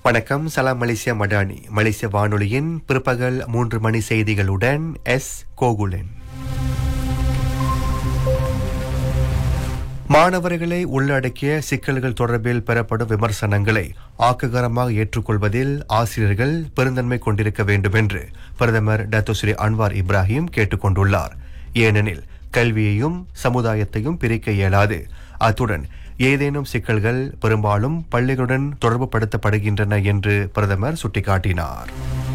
வணக்கம் சலாம் மலேசியா மடானி மலேசிய வானொலியின் பிற்பகல் மூன்று மணி செய்திகளுடன் எஸ் கோகுலன் மாணவர்களை உள்ளடக்கிய சிக்கல்கள் தொடர்பில் பெறப்படும் விமர்சனங்களை ஆக்ககரமாக ஏற்றுக்கொள்வதில் ஆசிரியர்கள் பெருந்தன்மை கொண்டிருக்க வேண்டும் என்று பிரதமர் டத்தோஸ்ரீ அன்வார் இப்ராஹிம் கேட்டுக் கொண்டுள்ளார் ஏனெனில் கல்வியையும் சமுதாயத்தையும் பிரிக்க இயலாது அத்துடன் ஏதேனும் சிக்கல்கள் பெரும்பாலும் பள்ளிகளுடன் தொடர்புபடுத்தப்படுகின்றன என்று பிரதமர் சுட்டிக்காட்டினார்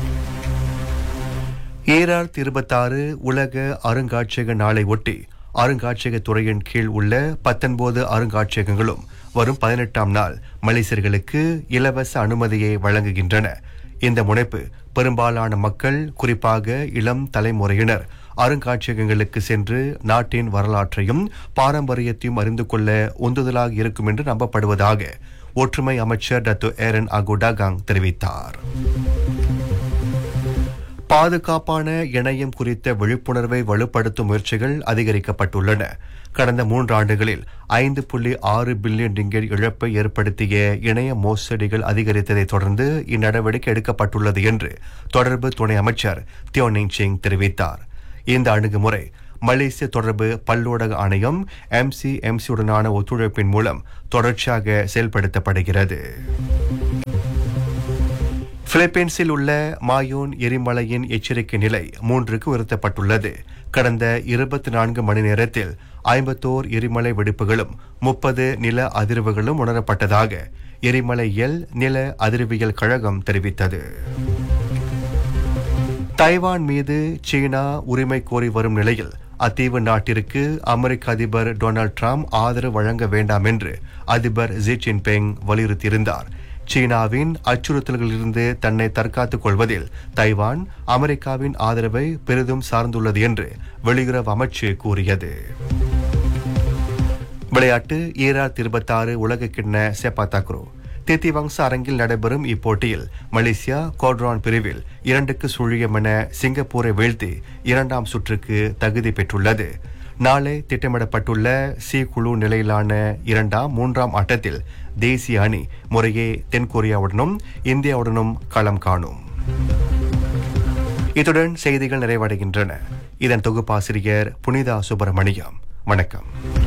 ஏரார் இருபத்தாறு உலக அருங்காட்சியக நாளை ஒட்டி அருங்காட்சியக துறையின் கீழ் உள்ள பத்தொன்பது அருங்காட்சியகங்களும் வரும் பதினெட்டாம் நாள் மலேசியர்களுக்கு இலவச அனுமதியை வழங்குகின்றன இந்த முனைப்பு பெரும்பாலான மக்கள் குறிப்பாக இளம் தலைமுறையினர் அருங்காட்சியகங்களுக்கு சென்று நாட்டின் வரலாற்றையும் பாரம்பரியத்தையும் அறிந்து கொள்ள உந்துதலாக இருக்கும் என்று நம்பப்படுவதாக ஒற்றுமை அமைச்சர் டத்து ஏரன் அகுடாகாங் தெரிவித்தார் பாதுகாப்பான இணையம் குறித்த விழிப்புணர்வை வலுப்படுத்தும் முயற்சிகள் அதிகரிக்கப்பட்டுள்ளன கடந்த மூன்று ஆண்டுகளில் ஐந்து புள்ளி ஆறு பில்லியன் ரிங்கெட் இழப்பை ஏற்படுத்திய இணைய மோசடிகள் அதிகரித்ததை தொடர்ந்து இந்நடவடிக்கை எடுக்கப்பட்டுள்ளது என்று தொடர்பு துணை அமைச்சர் தியோனிங் சிங் தெரிவித்தார் இந்த அணுகுமுறை மலேசிய தொடர்பு பல்லூடக ஆணையம் எம்சி எம்சியுடனான ஒத்துழைப்பின் மூலம் தொடர்ச்சியாக செயல்படுத்தப்படுகிறது பிலிப்பீன்ஸில் உள்ள மாயோன் எரிமலையின் எச்சரிக்கை நிலை மூன்றுக்கு உயர்த்தப்பட்டுள்ளது கடந்த இருபத்தி நான்கு மணி நேரத்தில் ஐம்பத்தோர் எரிமலை வெடிப்புகளும் முப்பது நில அதிர்வுகளும் உணரப்பட்டதாக எரிமலையியல் நில அதிர்வியல் கழகம் தெரிவித்தது தைவான் மீது சீனா உரிமை கோரி வரும் நிலையில் அத்தீவு நாட்டிற்கு அமெரிக்க அதிபர் டொனால்ட் ட்ரம்ப் ஆதரவு வழங்க வேண்டாம் என்று அதிபர் ஜி ஜின்பிங் வலியுறுத்தியிருந்தார் சீனாவின் அச்சுறுத்தல்களிலிருந்து தன்னை தற்காத்துக் கொள்வதில் தைவான் அமெரிக்காவின் ஆதரவை பெரிதும் சார்ந்துள்ளது என்று வெளியுறவு அமைச்சு கூறியது விளையாட்டு ஈரார் இருபத்தாறு உலக கிண்ண செப்பாத்தாக்ரோ தித்திவங்ச அரங்கில் நடைபெறும் இப்போட்டியில் மலேசியா கோட்ரான் பிரிவில் இரண்டுக்கு சுழியம் என சிங்கப்பூரை வீழ்த்தி இரண்டாம் சுற்றுக்கு தகுதி பெற்றுள்ளது நாளை திட்டமிடப்பட்டுள்ள சி குழு நிலையிலான இரண்டாம் மூன்றாம் ஆட்டத்தில் தேசிய அணி முறையே தென்கொரியாவுடனும் இந்தியாவுடனும் களம் காணும் இத்துடன் செய்திகள் நிறைவடைகின்றன இதன் தொகுப்பாசிரியர் புனிதா சுப்பிரமணியம் வணக்கம்